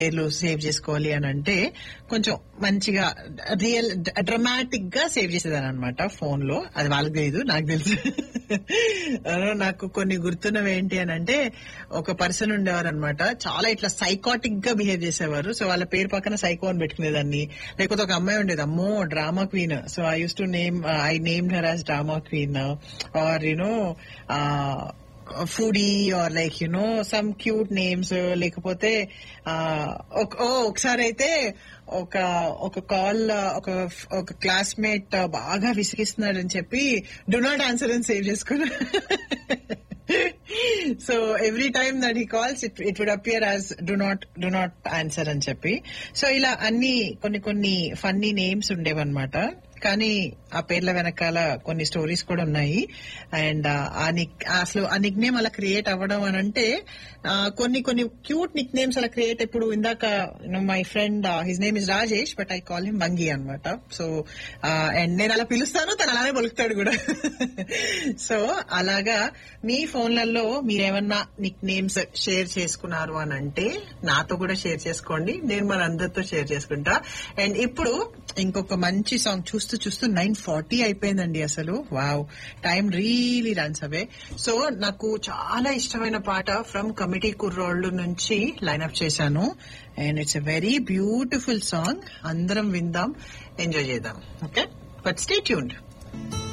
పేర్లు సేవ్ చేసుకోవాలి అని అంటే కొంచెం మంచిగా రియల్ డ్రమాటిక్ గా సేవ్ చేసేదాని అనమాట ఫోన్ లో అది వాళ్ళకి తెలియదు నాకు తెలుసు నాకు కొన్ని గుర్తున్నవి ఏంటి అని అంటే ఒక పర్సన్ ఉండేవారు అనమాట చాలా ఇట్లా సైకాటిక్ గా బిహేవ్ చేసేవారు సో వాళ్ళ పేరు పక్కన సైకో అని పెట్టుకునేదాన్ని లేకపోతే ఒక అమ్మాయి ఉండేది అమ్మో drama queen so I use to name I name her as drama queen or you know foodie or like you know some cute names లేకపోతే ఒకసారి అయితే ఒక ఒక కాల్ ఒక ఒక క్లాస్మేట్ బాగా విసిగిస్తున్నాడని చెప్పి డు నాట్ ఆన్సర్ అని సేవ్ చేసుకున్నా so every time that he calls it it would appear as do not do not answer అని చెప్పి సో ఇలా అన్ని కొన్ని కొన్ని ఫన్నీ నేమ్స్ ఉండేవన్నమాట కానీ ఆ పేర్ల వెనకాల కొన్ని స్టోరీస్ కూడా ఉన్నాయి అండ్ ఆ నిక్ అసలు ఆ నిక్ నేమ్ అలా క్రియేట్ అవ్వడం అని అంటే కొన్ని కొన్ని క్యూట్ నిక్ నేమ్స్ అలా క్రియేట్ ఇప్పుడు ఇందాక my friend his name is Rajesh but I call him బంగి అనమాట సో అండ్ నేను అలా పిలుస్తాను తను అలానే పలుకుతాడు కూడా సో అలాగా మీ ఫోన్లలో మీరేమన్నా నిక్ నేమ్స్ షేర్ చేసుకున్నారు అని అంటే నాతో కూడా షేర్ చేసుకోండి నేను మన అందరితో షేర్ చేసుకుంటా అండ్ ఇప్పుడు ఇంకొక మంచి సాంగ్ చూస్తూ చూస్తూ నైన్ ఫార్టీ అయిపోయిందండి అసలు wow time really runs away so నాకు చాలా ఇష్టమైన పాట ఫ్రమ్ కమిటీ కుర్రోళ్ళు నుంచి లైన్అప్ చేశాను and it's a very beautiful song అందరం విందాం ఎంజాయ్ చేద్దాం ఓకే బట్ స్టే ట్యూన్డ్